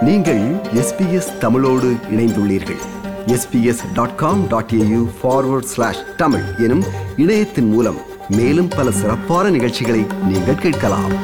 நீங்கள் எஸ்பிஎஸ் தமிழோடு இணைந்துள்ளீர்கள் SBS dot com dot AU forward slash Tamil எனும் இணையத்தின் மூலம் மேலும் பல சிறப்பான நிகழ்ச்சிகளை நீங்கள் கேட்கலாம்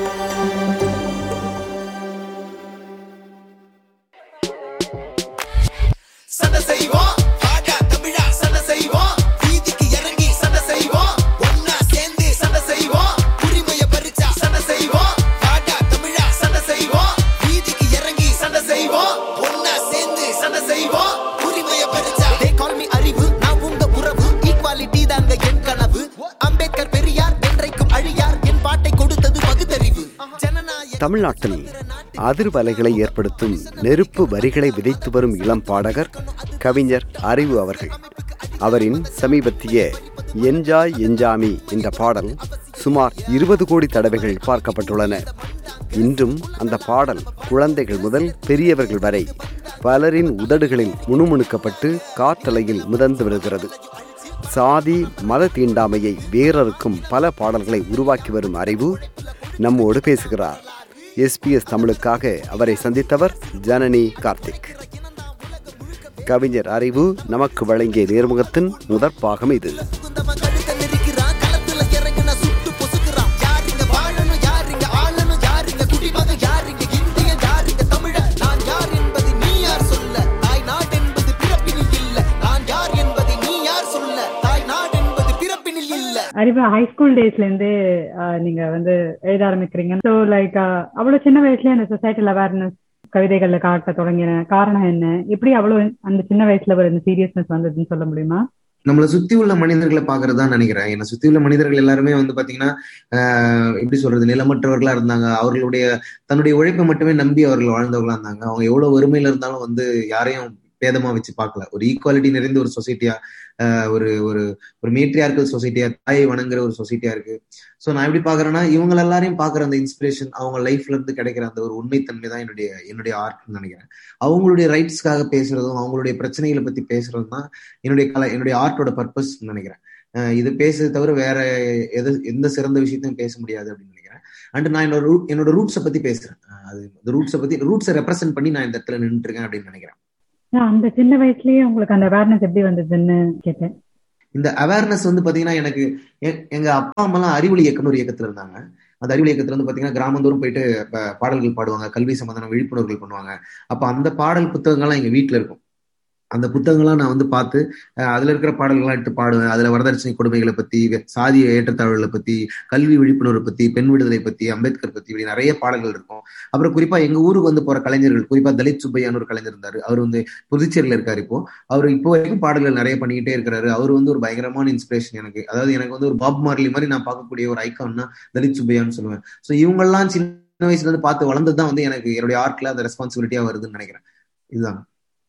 சண்டை செய்வோம் வாடா தமிழா சண்டை செய்வோம் வீதிக்கு இறங்கி சண்டை செய்வோம் ஒன்னா சேர்ந்து சண்டை செய்வோம் உரிமைய பறிச்சா சண்டை செய்வோம் வாடா தமிழா சண்டை செய்வோம் வீதிக்கு இறங்கி சண்டை செய்வோம் ஒன்னா சேர்ந்து சண்டை செய்வோம் உரிமைய பறிச்சா தே கால் மீ அறிவு நான் உங்க உறவு ஈக்வாலிட்டி தாங்க என் கனவு அம்பேத்கர் பெரியார் என்றைக்கும் அழியார் என் பாட்டை கொடுத்தது பகுத்தறிவு ஜனநாயக தமிழ்நாட்டில் அதிர்வலைகளை ஏற்படுத்தும் நெருப்பு வரிகளை விதைத்து வரும் இளம் பாடகர் கவிஞர் அறிவு அவர்கள் அவரின் சமீபத்திய என்ஜாய் என்ஜாமி என்ற பாடல் சுமார் இருபது கோடி தடவைகள் பார்க்கப்பட்டுள்ளன இன்றும் அந்த பாடல் குழந்தைகள் முதல் பெரியவர்கள் வரை பலரின் உதடுகளில் முணுமுணுக்கப்பட்டு காற்றலையில் மிதந்து வருகிறது சாதி மத தீண்டாமையை வேறறுக்கும் பல பாடல்களை உருவாக்கி வரும் அறிவு நம்மோடு பேசுகிறார் எஸ்பிஎஸ் தமிழுக்காக அவரை சந்தித்தவர் ஜனனி கார்த்திக் கவிஞர் அறிவு நமக்கு வழங்கிய நேர்முகத்தின் முதற் பாகம் இது குந்தமன் கழுத்தை நெரிக்கிறான் களத்துல இறங்குனா சுட்டு பொசுக்குறான் யாருங்க வாழணும் யாருங்க ஆளணும் யாருங்க குடிமகன் யாருங்க இந்தியன் யாருங்க தமிழன் நான் யார் என்பதை நீ யார் சொல்ல தாய் நாடு என்பது பிறப்பினில் இல்ல நான் யார் என்பதை நீ யார் சொல்ல தாய் நாடு என்பது பிறப்பினில் இல்ல அறிவு ஹை ஸ்கூல் டேஸ்ல இருந்து ஆஹ், நீங்க வந்து எழுத ஆரம்பிக்கிறீங்க ஸோ லைக் அவ்வளவு சின்ன வயசுலயே அந்த சொசைட்டல் அவேர்னஸ் கவிதைகள்ல காட்ட தொடங்கின காரணம் என்ன எப்படி அவ்வளவு அந்த சின்ன வயசுல ஒரு சீரியஸ்னஸ் வந்ததுன்னு சொல்ல முடியுமா நம்மளை சுத்தி உள்ள மனிதர்களை பாக்குறது தான் நினைக்கிறேன் என்னை சுத்தி உள்ள மனிதர்கள் எல்லாருமே வந்து பாத்தீங்கன்னா ஆஹ் எப்படி சொல்றது நிலமற்றவர்களா இருந்தாங்க அவர்களுடைய தன்னுடைய உழைப்பை மட்டுமே நம்பி அவர்கள் வாழ்ந்தவர்களா இருந்தாங்க அவங்க எவ்வளவு வறுமையில இருந்தாலும் வந்து யாரையும் பேதமா வச்சு பார்க்கல ஒரு ஈக்குவாலிட்டி நிறைந்த ஒரு சொசைட்டியா ஒரு ஒரு ஒரு மேட்ரியார்கல் சொசைட்டியா தாயை வணங்குற ஒரு சொசைட்டியா இருக்கு சோ நான் எப்படி பாக்குறேன்னா இவங்க எல்லாரையும் பாக்குற அந்த இன்ஸ்பிரேஷன் அவங்க லைஃப்ல இருந்து கிடைக்கிற அந்த ஒரு உண்மைத்தன்மை தான் என்னுடைய என்னுடைய ஆர்ட்னு நினைக்கிறேன் அவங்களுடைய ரைட்ஸ்க்காக பேசுறதும் அவங்களுடைய பிரச்சனைகளை பத்தி பேசுறதும் தான் என்னுடைய கலை என்னுடைய ஆர்ட்டோட பர்பஸ் நினைக்கிறேன் அஹ் இது பேசுறது தவிர வேற எது எந்த சிறந்த விஷயத்தையும் பேச முடியாது அப்படின்னு நினைக்கிறேன் அண்ட் நான் என்னோட root- என்னோட ரூட்ஸை பத்தி பேசுறேன் அஹ் அது இந்த ரூட்ஸை பத்தி ரூட்ஸை ரெப்ரசென்ட் பண்ணி நான் இந்த இடத்துல நின்றுட்டு இருக்கேன் அப்படின்னு நினைக்கிறேன் ஆஹ், அந்த சின்ன வயசுலயே உங்களுக்கு அந்த அவேர்னஸ் எப்படி வந்ததுன்னு கேட்டேன் இந்த அவேர்னஸ் வந்து பாத்தீங்கன்னா எனக்கு எ- எங்க அப்பா அம்மா எல்லாம் அறிவொளி இயக்கம்னு ஒரு இயக்கத்துல இருந்தாங்க அந்த அறிவொளி இயக்கத்துல வந்து பாத்தீங்கன்னா கிராமந்தோறும் போயிட்டு ப- பாடல்கள் பாடுவாங்க கல்வி சம்பந்தமான விழிப்புணர்வுகள் பண்ணுவாங்க அப்ப அந்த பாடல் புத்தகங்கள்லாம் எங்க வீட்டுல இருக்கும் அந்த புத்தகங்கள்லாம் நான் வந்து பார்த்து அஹ், அதுல இருக்கிற பாடல்கள்லாம் எடுத்து பாடுவேன் அதுல வரதட்சணை கொடுமைகளை பத்தி வெ- சாதிய ஏற்றத்தாழ்வுகளை பத்தி கல்வி விழிப்புணர்வு பத்தி பெண் விடுதலை பத்தி அம்பேத்கர் பத்தி இப்படி நிறைய பாடல்கள் இருக்கும் அப்புறம் குறிப்பா எங்க ஊருக்கு வந்து போற கலைஞர்கள் குறிப்பா தலித் சுப்பையான்னு ஒரு கலைஞர் இருந்தாரு அவர் வந்து புதுச்சேரியில இருக்காரு இப்போ அவர் இப்போ வரைக்கும் பாடல்கள் நிறைய பண்ணிக்கிட்டே இருக்கிறாரு அவர் வந்து ஒரு பயங்கரமான இன்ஸ்பிரேஷன் எனக்கு அதாவது எனக்கு வந்து ஒரு பாப் மார்லி மாதிரி நான் பார்க்கக்கூடிய ஒரு ஐக்கான்னா தலித் சுப்பையான்னு சொல்லுவேன் ஸோ இவங்கெல்லாம் சின்ன வயசுல இருந்து பார்த்து வளர்ந்தது தான் வந்து எனக்கு என்னுடைய ஆர்ட்ல அந்த ரெஸ்பான்சிபிலிட்டியா வருதுன்னு நினைக்கிறேன் இதுதான்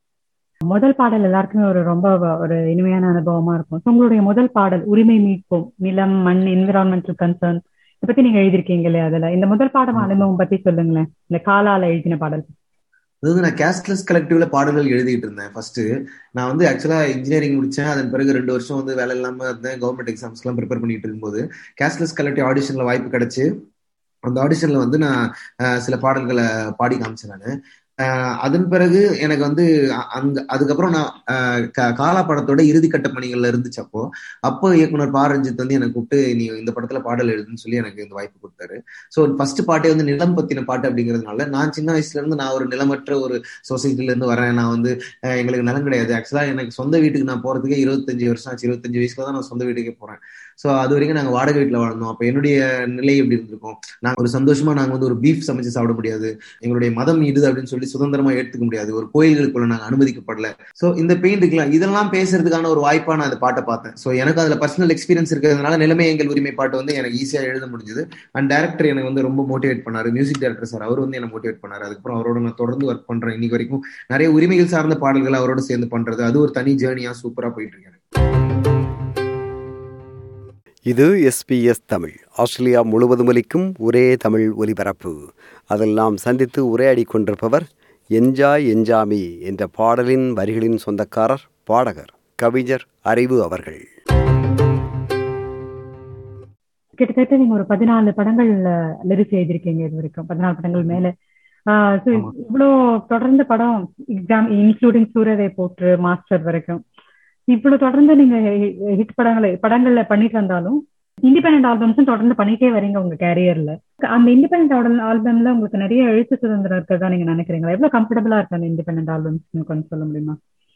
முதல் பாடல் எல்லாருக்குமே ஒரு ரொம்ப வ- ஒரு இனிமையான அனுபவமா இருக்கும் So, உங்களுடைய முதல் பாடல் உரிமை மீட்போம் நிலம் மண் என்விரான்மெண்டல் கன்சர்ன் இதை பத்தி நீங்க எழுதிருக்கீங்க இல்லையா அதுல இந்த முதல் பாடம் அனுபவம் பத்தி சொல்லுங்களேன் இந்த காலால எழுதின பாடல் அதாவது நான் கேஸ்ட்லெஸ் கலெக்டிவ்ல பாடல்கள் எழுதிட்டு இருந்தேன் ஃபர்ஸ்ட் நான் வந்து ஆக்சுவலா இன்ஜினியரிங் முடிச்சேன் அதன் பிறகு ரெண்டு வருஷம் வந்து வேலை இல்லாம இருந்தேன் கவர்மெண்ட் எக்ஸாம்ஸ்க்குலாம் ப்ரிப்பேர் பண்ணிட்டு இருக்கும்போது கேஸ்ட்லெஸ் கலெக்டிவ் ஆடிஷன்ல வாய்ப்பு கிடைச்சு அந்த ஆடிஷன்ல வந்து நான் அஹ், சில பாடல்களை பாடி காமிச்சேன் நான் அதன் பிறகு எனக்கு வந்து அ- அங்க அதுக்கப்புறம் நான் அஹ், கா- காலா படத்தோட இறுதிக்கட்ட பணிகள்ல இருந்துச்சு அப்போ அப்போ இயக்குனர் பா ரஞ்சித் வந்து எனக்கு கூப்பிட்டு நீ இந்த படத்துல பாடல் எழுதுன்னு சொல்லி எனக்கு இந்த வாய்ப்பு கொடுத்தாரு ஸோ ஃபர்ஸ்ட் பாட்டே வந்து நிலம் பத்தின பாட்டு அப்படிங்கிறதுனால நான் சின்ன வயசுல இருந்து நான் ஒரு நிலமற்ற ஒரு சொசைட்டில இருந்து வரேன் நான் வந்து அஹ், எங்களுக்கு நிலம் கிடையாது ஆக்சுவலா எனக்கு சொந்த வீட்டுக்கு நான் போறதுக்கே இருபத்தஞ்சு வருஷம் ஆச்சு இருபத்தஞ்சு வயசுல தான் நான் சொந்த வீட்டுக்கே போறேன் ஸோ அது வரைக்கும் நாங்க வாடகை வீட்டுல வாழ்ந்தோம் அப்ப என்னுடைய நிலை எப்படி இருந்திருக்கும் நாங்க ஒரு சந்தோஷமா நாங்க வந்து ஒரு பீஃப் சமைச்சு சாப்பிட முடியாது எங்களுடைய மதம் இது அப்படின்னு சொல்லி சுதந்திரமா எடுத்துக்க முடியாது ஒரு கோயில்களுக்குள்ள நாங்க அனுமதிக்கப்படல சோ இந்த பெயின் இருக்கலாம் இதெல்லாம் பேசுறதுக்கான ஒரு வாய்ப்பா நான் அந்த பாட்டை பார்த்தேன் சோ எனக்கு அதுல பர்சனல் எக்ஸ்பீரியன்ஸ் இருக்கிறதுனால நிலைமை எங்கள் உரிமை பாட்டு வந்து எனக்கு ஈஸியா எழுத முடிஞ்சது அண்ட் டேரக்டர் எனக்கு வந்து ரொம்ப மோட்டிவேட் பண்ணாரு மியூசிக் டைரக்டர் சார் அவர் வந்து என்ன மோட்டிவேட் பண்ணாரு அதுக்கப்புறம் அவரோட நான் தொடர்ந்து ஒர்க் பண்றேன் இன்னைக்கு வரைக்கும் நிறைய உரிமைகள் சார்ந்த பாடல்கள் அவரோட சேர்ந்து பண்றது அது ஒரு தனி ஜேர்னியா சூப்பரா போயிட்டு இருக்கு எனக்கு. இது எஸ்பிஎஸ் தமிழ் ஆஸ்திரேலியா முழுவதும் ஒலிக்கும் ஒரே தமிழ் ஒலிபரப்பு அதில் நாம் சந்தித்து உரையாடி கொண்டிருப்பவர் என்ஜாய் என்ஜாமி என்ற பாடலின் வரிகளின் சொந்தக்காரர் பாடகர் கவிஞர் அறிவு அவர்கள் கிட்டத்தட்ட நீங்க ஒரு பதினாலு படங்கள் லிரிக்ஸ் எழுதிருக்கீங்க இது வரைக்கும் பதினாலு படங்கள் மேல so ஆமா. இவ்வளோ தொடர்ந்து படம் எக்ஸாம் இன்க்ளூடிங் சூரியதை போற்று மாஸ்டர் வரைக்கும் இவ்வளவு தொடர்ந்து நீங்க ஹிட் படங்களை படங்கள்ல பண்ணிட்டு வந்தாலும் இண்டிபெண்டன்ட் ஆல்பம்ஸும் தொடர்ந்து பண்ணிட்டே வரீங்க உங்க கேரியர்ல அந்த இண்டிபெண்டன்ட் ஆல்பம்ல உங்களுக்கு நிறைய எழுத்து சுதந்திரம் இருக்கிறதா நீங்க நினைக்கிறீங்களா எவ்வளவு கம்ஃபர்டபுளா இருக்கு அந்த இண்டிபெண்டன்ட் ஆல்பம்ஸ் கொஞ்சம் சொல்ல முடியுமா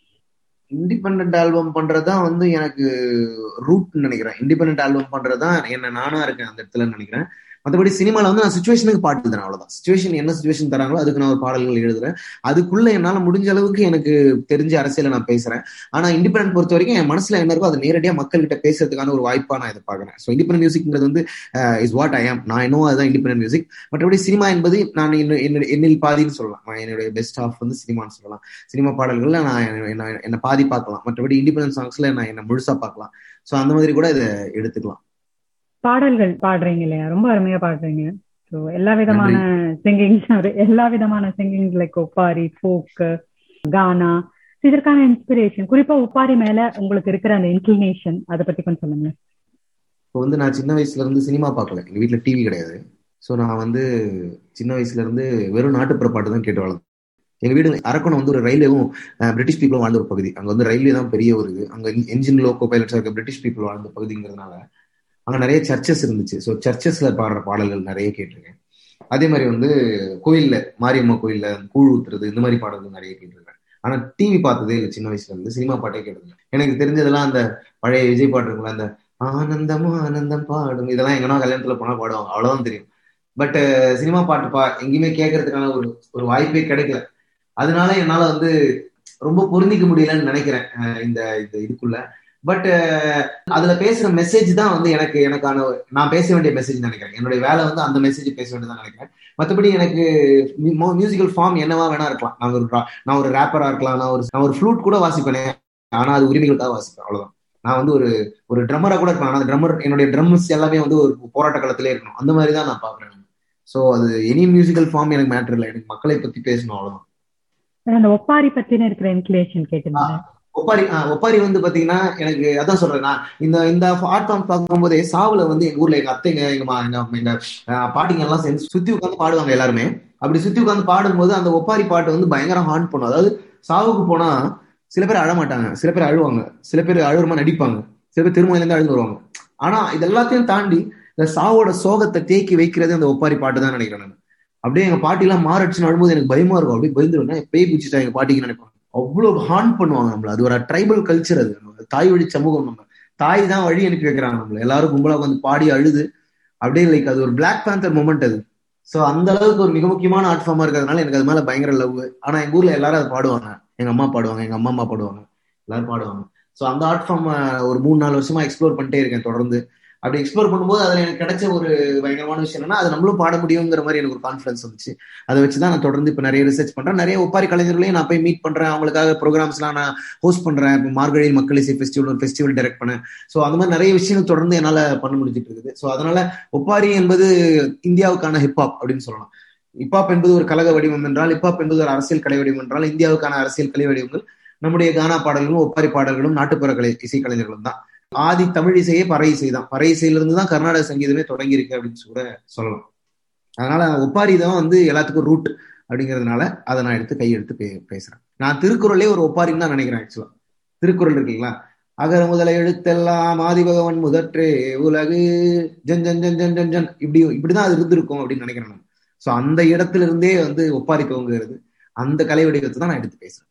இண்டிபெண்ட் ஆல்பம் பண்றதுதான் வந்து எனக்கு ரூட் நினைக்கிறேன் இண்டிபெண்ட் ஆல்பம் பண்றதுதான் என்ன நானா இருக்கேன் அந்த இடத்துல நினைக்கிறேன் மற்றபடி சினிமால வந்து நான் சுச்சுவேஷனுக்கு பாட்டு எழுதுறேன் அவ்வளவுதான் சுச்சுவேஷன் என்ன சுச்சுவேஷன் தராங்களோ அதுக்கு நான் ஒரு பாடல்கள் எழுதுறேன் அதுக்குள்ள என்னால முடிஞ்ச அளவுக்கு எனக்கு தெரிஞ்ச அரசியல நான் பேசுறேன் ஆனா இண்டிபெண்ட் பொறுத்த வரைக்கும் என் மனசுல என்ன இருக்கோ அதை நேரடியா மக்கள்கிட்ட பேசுறதுக்கான ஒரு வாய்ப்பா நான் இதை பாக்குறேன் ஸோ இண்டிபெண்ட் மியூசிக்ங்கிறது வந்து இஸ் வாட் ஐ ஆம் நான் இன்னும் அதுதான் இண்டிபெண்ட் மியூசிக் மற்றபடி சினிமா என்பது நான் இன்னும் என்ன- என்னில் பாதின்னு சொல்லலாம் நான் என்னுடைய பெஸ்ட் ஆஃப் வந்து சினிமான்னு சொல்லலாம் சினிமா பாடல்கள்ல நான் என்ன- என்ன என்ன பாதி பார்க்கலாம் மற்றபடி இண்டிபெண்டன்ட் சாங்ஸ்ல நான் என்ன முழுசா பார்க்கலாம் ஸோ அந்த மாதிரி கூட இதை எடுத்துக்கலாம் பாடல்கள் பாடுறீங்க இல்லையா ரொம்ப அருமையா பாடுறீங்க ஸோ எல்லா விதமான சிங்கிங் எல்லா விதமான சிங்கிங் லைக் ஒப்பாரி ஃபோக் கானா இதற்கான இன்ஸ்பிரேஷன் குறிப்பா ஒப்பாரி மேல உங்களுக்கு இருக்கிற அந்த இன்க்ளினேஷன் அதை பத்தி கொஞ்சம் சொல்லுங்க இப்போ வந்து நான் சின்ன வயசுல இருந்து சினிமா பார்க்கல எங்க வீட்ல டிவி கிடையாது ஸோ நான் வந்து சின்ன வயசுல இருந்து வெறும் நாட்டுப்புற பாட்டு தான் கேட்டு வளர்ந்தேன் எங்க வீடு அரக்கோணம் வந்து ஒரு ரயில்வேவும் அஹ், பிரிட்டிஷ் பீப்புளும் வாழ்ந்த ஒரு பகுதி அங்க வந்து ரயில்வே தான் பெரிய ஒரு இது அங்க என்ஜின் லோக்கோ பைலட்ஸா இருக்க பிரிட்டிஷ் பீப்புள் வாழ்ந்த பகுதிங்கிறதுனால அங்க நிறைய சர்ச்சஸ் இருந்துச்சு ஸோ சர்ச்சஸ்ல பாடுற பாடல்கள் நிறைய கேட்டிருக்கேன் அதே மாதிரி வந்து கோயில்ல மாரியம்மா கோயில்ல கூழ் ஊத்துறது இந்த மாதிரி பாடல்கள் நிறைய கேட்டிருக்கேன் ஆனா டிவி பார்த்ததே இல்லை சின்ன வயசுல இருந்து சினிமா பாட்டே கேட்டதில்லை எனக்கு தெரிஞ்சதெல்லாம் அந்த பழைய விஜய் பாட்டு இருக்குல்ல அந்த ஆனந்தம் ஆனந்தம் பாடும் இதெல்லாம் எங்கன்னா கல்யாணத்துல போனா பாடுவாங்க அவ்வளவுதான் தெரியும் பட் சினிமா பாட்டு பா எங்கேயுமே கேட்கறதுக்கான ஒரு ஒரு வாய்ப்பே கிடைக்கல அதனால என்னால வந்து ரொம்ப பொருந்திக்க முடியலன்னு நினைக்கிறேன் அஹ் இந்த இந்த இதுக்குள்ள பட் அதுல பேசுற மெசேஜ் தான் வந்து எனக்கு எனக்கான நான் பேச வேண்டிய மெசேஜ் நினைக்கிறேன் என்னுடைய வேலை வந்து அந்த மெசேஜ் பேச வேண்டியதான் நினைக்கிறேன் மற்றபடி எனக்கு மியூசிக்கல் ஃபார்ம் என்னவா வேணா இருக்கலாம் நான் ஒரு ra- நான் ஒரு ரேப்பரா இருக்கலாம் நான் ஒரு நான் ஒரு ஃப்ளூட் கூட வாசிப்பேனே ஆனா அது உரிமைகளுக்காக வாசிப்பேன் அவ்வளவுதான் நான் வந்து ஒரு ஒரு ட்ரம்மரா கூட இருக்கலாம் ஆனா ட்ரம்மர் என்னுடைய ட்ரம்ஸ் எல்லாமே வந்து ஒரு போராட்ட காலத்திலே இருக்கணும் அந்த மாதிரி தான் நான் பாக்குறேன் ஸோ அது எனி மியூசிக்கல் ஃபார்ம் எனக்கு மேட்டர் இல்லை எனக்கு மக்களை பத்தி பேசணும் அவ்வளவுதான் அந்த ஒப்பாரி பத்தின இருக்கிற இன்க்ளினேஷன் கேட்டிருந்தேன் ஒப்பாரி ஆ, ஒப்பாரி வந்து பாத்தீங்கன்னா எனக்கு அதான் சொல்றேன் நான் இந்த இந்த ஆர்ட் ஃபார்ம் பார்க்கும்போதே சாவுல வந்து எங்க ஊர்ல எங்க அத்தைங்க எங்க மா- எங்க எங்க ஆ, பாட்டிங்க எல்லாம் சேர்ந்து சுத்தி உட்காந்து பாடுவாங்க எல்லாருமே அப்படி சுத்தி உட்காந்து பாடும்போது அந்த ஒப்பாரி பாட்டு வந்து பயங்கர ஹார்ன் பண்ணும் அதாவது சாவுக்கு போனா சில பேர் அழ மாட்டாங்க சில பேர் அழுவாங்க சில பேர் அழுவுறமா நடிப்பாங்க சில பேர் திருமணில இருந்து அழுந்து வருவாங்க ஆனா இது எல்லாத்தையும் தாண்டி இந்த சாவோட சோகத்தை தேக்கி வைக்கிறது அந்த ஒப்பாரி பாட்டு தான் நினைக்கிறேன் நான் அப்படியே எங்க பாட்டி எல்லாம் மாரடிச்சுன்னு அழும்போது எனக்கு பயமா இருக்கும் அப்படியே பயந்துருவேன் பேய் பிடிச்சிட்டா எங்க பாட்டிக்கு நினைப்பாங்க அவ்வளவு ஹார்ன் பண்ணுவாங்க நம்மள அது ஒரு ட்ரைபல் கல்ச்சர் அது நம்ம தாய் வழி சமூகம் நம்ம தாய் தான் வழி அனுப்பி வைக்கிறாங்க நம்மள எல்லாரும் கும்பலா வந்து பாடி அழுது அப்படியே லைக் அது ஒரு பிளாக் பேந்தர் மூமெண்ட் அது சோ அந்த அளவுக்கு ஒரு மிக முக்கியமான ஆர்ட் ஃபார்மா இருக்கிறதுனால எனக்கு அது மேல பயங்கர லவ் ஆனா எங்க ஊர்ல எல்லாரும் அதை பாடுவாங்க எங்க அம்மா பாடுவாங்க எங்க அம்மா அம்மா பாடுவாங்க எல்லாரும் பாடுவாங்க சோ அந்த ஆர்ட் ஃபார்ம் ஒரு மூணு நாலு வருஷமா எக்ஸ்ப்ளோர் பண்ணிட்டே இருக்கேன் தொடர்ந்து அப்படி எக்ஸ்ப்ளோர் பண்ணும்போது அதுல எனக்கு கிடைச்ச ஒரு பயங்கரமான விஷயம் என்னன்னா அது நம்மளும் பாட முடியுங்கிற மாதிரி எனக்கு ஒரு கான்ஃபிடன்ஸ் வந்துச்சு அதை வச்சுதான் நான் தொடர்ந்து இப்ப நிறைய ரிசர்ச் பண்றேன் நிறைய ஒப்பாரி கலைஞர்களையும் நான் போய் மீட் பண்றேன் அவங்களுக்காக ப்ரோக்ராம்ஸ்லாம் நான் ஹோஸ்ட் பண்றேன் இப்போ மார்கழி மக்கள் இசை ஃபெஸ்டிவல் ஒரு ஃபெஸ்டிவல் டைரக்ட் பண்ணேன் ஸோ அந்த மாதிரி நிறைய விஷயங்கள் தொடர்ந்து என்னால பண்ண முடிஞ்சிட்டு இருக்குது ஸோ அதனால ஒப்பாரி என்பது இந்தியாவுக்கான ஹிப்ஹாப் அப்படின்னு சொல்லலாம் ஹிப்ஹாப் என்பது ஒரு கழக வடிவம் என்றால் ஹிப்ஹாப் என்பது ஒரு அரசியல் கலை வடிவம் என்றால் இந்தியாவுக்கான அரசியல் கலை வடிவங்கள் நம்முடைய கானா பாடல்களும் ஒப்பாரி பாடல்களும் நாட்டுப்புற கலை இசை கலைஞர்களும் தான் ஆதி தமிழ் இசையே பறை இசை தான் பறை இசையிலிருந்து தான் கர்நாடக சங்கீதமே தொடங்கி இருக்கு அப்படின்னு கூட சொல்லலாம் அதனால ஒப்பாரி தான் வந்து எல்லாத்துக்கும் ரூட் அப்படிங்கிறதுனால அதை நான் எடுத்து கையெடுத்து பே பேசுறேன் நான் திருக்குறளே ஒரு ஒப்பாரின்னு தான் நினைக்கிறேன் ஆக்சுவலா திருக்குறள் இருக்குங்களா அகர முதல எழுத்தெல்லாம் ஆதிபகவன் முதற்றே உலகு ஜன் ஜன் ஜன் ஜன் ஜன் ஜன் இப்படி இப்படிதான் அது இருந்திருக்கும் அப்படின்னு நினைக்கிறேன் நான் ஸோ அந்த இடத்துல இருந்தே வந்து ஒப்பாரி துவங்குகிறது அந்த கலை வடிவத்தை தான் நான் எடுத்து பேசுறேன்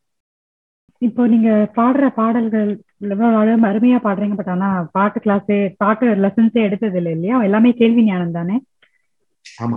இப்போ நீங்க பாடுற பாடல்கள் எவ்வளவு அழ- அருமையா பாடுறீங்க பட் ஆனா பாட்டு கிளாஸே பாட்டு லெசன்ஸே எடுத்தது இல்லை இல்லையா எல்லாமே கேள்வி ஞானம் தானே ஆமா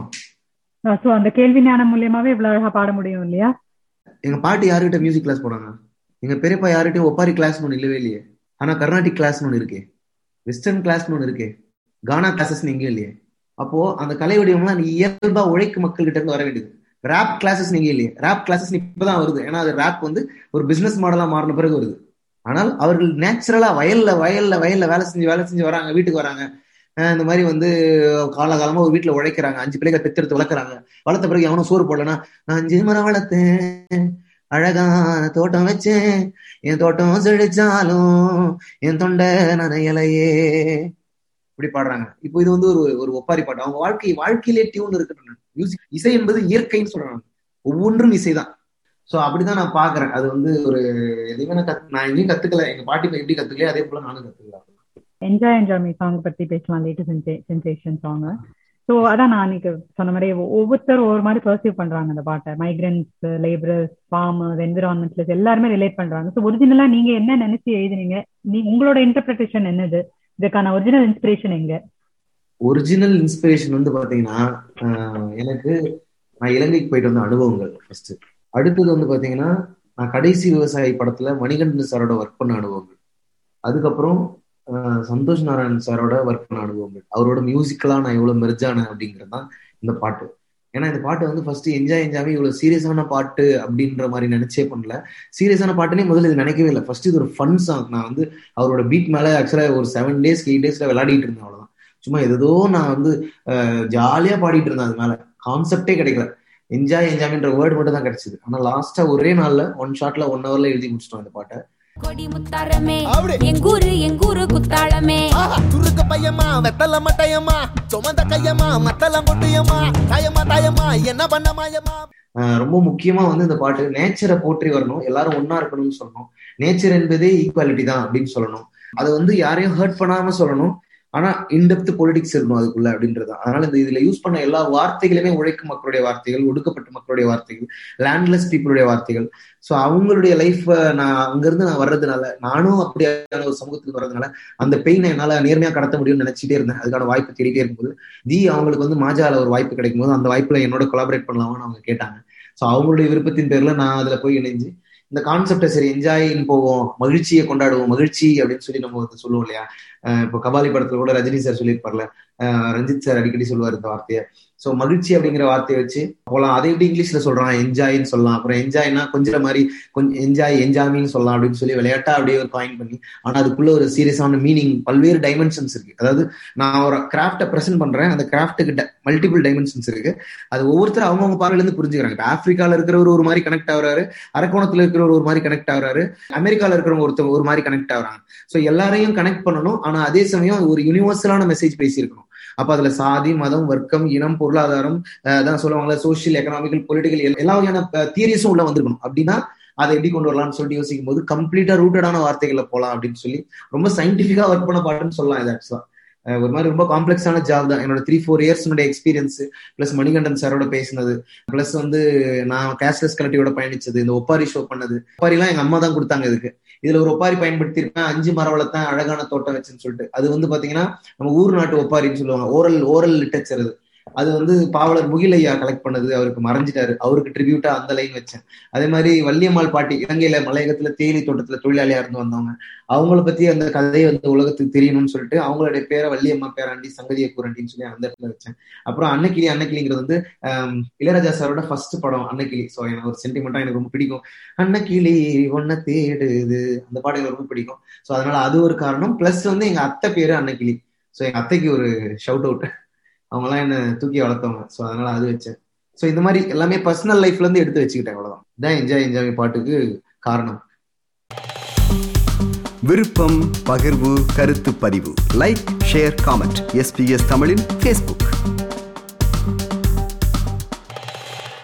சோ அந்த கேள்வி ஞானம் மூலியமாவே இவ்வளவு அழகா பாட முடியும் இல்லையா எங்க பாட்டி யாருகிட்ட மியூசிக் கிளாஸ் போனாங்க எங்க பெரியப்பா யார்கிட்டயும் ஒப்பாரி கிளாஸ் ஒன்று இல்லவே இல்லையே ஆனா கர்நாடிக் கிளாஸ்னு ஒன்று இருக்கே வெஸ்டர்ன் கிளாஸ்னு ஒன்று இருக்கே கானா கிளாஸஸ் எங்கேயும் இல்லையே அப்போ அந்த கலை வடிவம்லாம் நீ இயல்பா உழைக்கும் மக்கள் கிட்ட இருந்து வர வேண்டியது ரேப் கிளாஸஸ் நீங்க இல்லையே ரேப் கிளாஸஸ் இப்பதான் வருது ஏன்னா அது ரேப் வந்து ஒரு பிசினஸ் மாடலா மாறின பிறகு வருது ஆனால் அவர்கள் நேச்சுரலா வயல்ல வயல்ல வயல்ல வேலை செஞ்சு வேலை செஞ்சு வராங்க வீட்டுக்கு வராங்க அஹ் இந்த மாதிரி வந்து காலகாலமா ஒரு வீட்டுல உழைக்கிறாங்க அஞ்சு பிள்ளைகள் பெத்தெடுத்து வளர்க்குறாங்க வளர்த்த பிறகு எவனும் சோறு போடலன்னா நான் அஞ்சு மரம் வளர்த்தேன் அழகான தோட்டம் வச்சேன் என் தோட்டம் செழிச்சாலும் என் தொண்டை நனையலையே இப்படி பாடுறாங்க இப்போ இது வந்து ஒரு ஒரு ஒப்பாரி பாட்டு அவங்க வாழ்க்கை வாழ்க்கையிலே டியூன் இருக்கு மியூசிக் இசை என்பது இயற்கைன்னு சொல்றாங்க ஒவ்வொன்றும் இசைதான் சோ அப்படிதான் நான் பாக்குறேன் அது வந்து ஒரு எதையுமே நான் கத்து நான் எங்கேயும் கத்துக்கல எங்க பாட்டி எப்படி கத்துக்கலையோ அதே போல நானும் கத்துக்கல என்ஜாய் என்ஜாய் மீ சாங் பத்தி பேசலாம் லேட்டஸ்ட் சென்சேஷன் சாங் ஸோ அதான் நான் அன்னைக்கு சொன்ன மாதிரி ஒ- ஒவ்வொருத்தரும் ஒவ்வொரு மாதிரி பர்சீவ் பண்றாங்க அந்த பாட்டை மைக்ரன்ஸ் லேபரர்ஸ் ஃபார்மர்ஸ் என்விரான்மெண்ட்ஸ் எல்லாருமே ரிலேட் பண்றாங்க ஸோ ஒரிஜினலா நீங்க என்ன நினைச்சு எழுதுனீங்க நீ உங்களோட இன்டர்பிரேஷன் என்னது இதுக்கான ஒரிஜினல் இன்ஸ்பிரேஷன் எங்க ஒரிஜினல் இன்ஸ்பிரேஷன் வந்து பாத்தீங்கன்னா ஆஹ் எனக்கு நான் இலங்கைக்கு போயிட்டு வந்த அனுபவங்கள் ஃபர்ஸ்ட் அடுத்தது வந்து பாத்தீங்கன்னா நான் கடைசி விவசாயி படத்துல மணிகண்டன் சாரோட ஒர்க் பண்ண அனுபவங்கள் அதுக்கப்புறம் ஆஹ் சந்தோஷ் நாராயண் சாரோட ஒர்க் பண்ண அனுபவங்கள் அவரோட மியூசிக்கலா நான் எவ்வளவு மெர்ஜானேன் அப்படிங்கிறது தான் இந்த பாட்டு ஏன்னா இந்த பாட்டு வந்து ஃபர்ஸ்ட் என்ஜாய் என்ஜாய் இவ்வளவு சீரியஸான பாட்டு அப்படின்ற மாதிரி நினைச்சே பண்ணல சீரியஸான பாட்டுனே முதல்ல இது நினைக்கவே இல்லை ஃபர்ஸ்ட் இது ஒரு ஃபன் சாங் நான் வந்து அவரோட பீட் மேல ஆக்சுவலா ஒரு செவன் டேஸ் எயிட் டேஸ்ல விளையாடிட்டு இருந்தேன் அவ்வளவுதான் சும்மா ஏதோ நான் வந்து ஜாலியா பாடிட்டு இருந்தேன் அது மேல கான்செப்டே கிடைக்கல என்ஜாய் என்ஜாய்ன்ற வேர்டு மட்டும் தான் கிடைச்சது ஆனா லாஸ்டா ஒரே நாள்ல ஒன் ஷாட்ல ஒன் ஹவர்ல எழுதி முடிச்சிட்டோம் இந்த பாட்டை கொடி முத்தாரமே அப்படி. எங்கூரு எங்கூரு குத்தாளமே ஆஹா, துருக்கு பையமா வெத்தல மட்டையம்மா சுமந்த கையம்மா மத்தல கொட்டையம்மா தாயம்மா தாயம்மா என்ன பண்ண மாயம்மா ஆஹ் ரொம்ப முக்கியமா வந்து இந்த பாட்டு நேச்சரை போற்றி வரணும் எல்லாரும் ஒன்னா இருக்கணும்னு சொல்லணும் நேச்சர் என்பதே ஈக்குவாலிட்டி தான் அப்படின்னு சொல்லணும் அதை வந்து யாரையும் ஹர்ட் பண்ணாம சொல்லணும் ஆனா இன்டெப்த் பொலிட்டிக்ஸ் இருக்கணும் அதுக்குள்ள அப்படின்றது தான். அதனால இந்த இதுல யூஸ் பண்ண எல்லா வார்த்தைகளுமே உழைக்கும் மக்களுடைய வார்த்தைகள் ஒடுக்கப்பட்ட மக்களுடைய வார்த்தைகள் லேண்ட்லெஸ் பீப்புளுடைய வார்த்தைகள் ஸோ அவங்களுடைய லைஃப் நான் அங்கிருந்து நான் வர்றதுனால நானும் அப்படியான ஒரு சமூகத்துக்கு வர்றதுனால அந்த பெயினை என்னால நேர்மையா கடத்த முடியும்னு நினைச்சிட்டே இருந்தேன் அதுக்கான வாய்ப்பு தேடிட்டே இருக்கும்போது தி அவங்களுக்கு வந்து மாஜால ஒரு வாய்ப்பு கிடைக்கும் போது அந்த வாய்ப்புல என்னோட கொலாபரேட் பண்ணலாமான்னு அவங்க கேட்டாங்க ஸோ அவங்களுடைய விருப்பத்தின் பேர்ல நான் அதுல போய் இணைஞ்சு இந்த கான்செப்டை சரி என்ஜாயின் போவோம் மகிழ்ச்சியை கொண்டாடுவோம் மகிழ்ச்சி அப்படின்னு சொல்லி நம்ம வந்து சொல்லுவோம் இல்லையா அஹ் இப்போ கபாலி படத்துல கூட ரஜினி சார் சொல்லியிருப்பார்ல அஹ் ரஞ்சித் சார் அடிக்கடி சொல்லுவார் இந்த வார்த்தையை சோ மகிழ்ச்சி அப்படிங்கிற வார்த்தையை வச்சு போலாம் அதை எப்படி இங்கிலீஷ்ல சொல்றான் என்ஜாய்னு சொல்லலாம் அப்புறம் என்ஜாய்னா கொஞ்சம் மாதிரி கொஞ்சம் என்ஜாய் என்ஜாமின்னு சொல்லலாம் அப்படின்னு சொல்லி விளையாட்டா அப்படியே ஒரு காயின் பண்ணி ஆனா அதுக்குள்ள ஒரு சீரியஸான மீனிங் பல்வேறு டைமென்ஷன்ஸ் இருக்கு அதாவது நான் ஒரு கிராஃப்டை பிரசென்ட் பண்றேன் அந்த கிராஃப்ட்டுக்கு மல்டிபிள் டைமென்ஷன்ஸ் இருக்கு அது ஒவ்வொருத்தரும் அவங்கவுங்க பார்வையில இருந்து புரிஞ்சுக்கிறாங்க இப்ப ஆப்பிரிக்கால இருக்கிறவர் ஒரு மாதிரி கனெக்ட் ஆகுறாரு அரக்கோணத்துல இருக்கிறவர் ஒரு மாதிரி கனெக்ட் ஆகுறாரு அமெரிக்கால இருக்கிறவங்க ஒருத்தர் ஒரு மாதிரி கனெக்ட் ஆகுறாங்க சோ எல்லாரையும் கனெக்ட் பண்ணணும் ஆனா அதே சமயம் ஒரு யூனிவர்சலான மெசேஜ் பேசியிருக்கணும் அப்ப அதுல சாதி மதம் வர்க்கம் இனம் பொருளாதாரம் அஹ் அதான் சொல்லுவாங்கல்ல சோஷியல் எக்கனாமிக்கல் பொலிட்டிக்கல் எல்லா வகையான தியரிஸும் உள்ள வந்திருக்கணும் அப்படின்னா அதை எப்படி கொண்டு வரலாம்னு சொல்லிட்டு யோசிக்கும் போது கம்ப்ளீட்டா ரூட்டடான வார்த்தைகளை போலாம் அப்படின்னு சொல்லி ரொம்ப சயின்டிபிக்கா ஒர்க் பண்ண பாட்டுன்னு சொல்லலாம் இது ஆக்சுவலா ஒரு மாதிரி ரொம்ப காம்ப்ளெக்ஸான ஜாப் தான் என்னோட த்ரீ ஃபோர் இயர்ஸ்னுடைய எக்ஸ்பீரியன்ஸ் பிளஸ் மணிகண்டன் சாரோட பேசினது பிளஸ் வந்து நான் கேஷ்லெஸ் கலெக்டிவோட பயணிச்சது இந்த ஒப்பாரி ஷோ பண்ணது ஒப்பாரிலாம் எங்க அம்மா தான் கொடுத்தாங்க இதுக்கு இதுல ஒரு ஒப்பாரி பயன்படுத்தியிருப்பேன் அஞ்சு மரம் வளர்த்தேன் அழகான தோட்டம் வச்சுன்னு சொல்லிட்டு அது வந்து பாத்தீங்கன்னா நம்ம ஊர் நாட்டு ஒப்பாரின்னு சொல்லுவாங்க ஓரல் ஓரல் லிட்டரேச்சர் அது அது வந்து பாவலர் முகிலையா கலெக்ட் பண்ணது அவருக்கு மறைஞ்சிட்டாரு அவருக்கு ட்ரிபியூட்டா அந்த லைன் வச்சேன் அதே மாதிரி வள்ளியம்மாள் பாட்டி இலங்கையில மலையகத்துல தேயிலை தோட்டத்துல தொழிலாளியா இருந்து வந்தவங்க அவங்கள பத்தி அந்த கதையை வந்து உலகத்துக்கு தெரியணும்னு சொல்லிட்டு அவங்களுடைய பேரை வள்ளியம்மா பேராண்டி சங்கதிய கூரண்டின்னு சொல்லி அந்த இடத்துல வச்சேன் அப்புறம் அன்னக்கிளி அன்னக்கிளிங்கிறது வந்து ஆஹ் இளையராஜா சாரோட ஃபர்ஸ்ட் படம் அன்னக்கிளி ஸோ எனக்கு ஒரு சென்டிமெண்டா எனக்கு ரொம்ப பிடிக்கும் அன்னக்கிளி ஒன்ன தேடுது அந்த பாடம் எனக்கு ரொம்ப பிடிக்கும் ஸோ அதனால அது ஒரு காரணம் பிளஸ் வந்து எங்க அத்தை பேரு அன்னக்கிளி ஸோ எங்க அத்தைக்கு ஒரு ஷவுட் அவுட் அவங்கலாம் என்ன தூக்கி வளர்த்தவங்க ஸோ அதனால அது வச்சேன் ஸோ இந்த மாதிரி எல்லாமே பர்சனல் லைஃப்ல இருந்து எடுத்து வச்சுக்கிட்டேன் அவ்வளவுதான் இதான் என்ஜாய் என்ஜாய் பாட்டுக்கு காரணம் விருப்பம் பகிர்வு கருத்து பதிவு லைக் ஷேர் காமெண்ட் எஸ்பிஎஸ் தமிழின் ஃபேஸ்புக்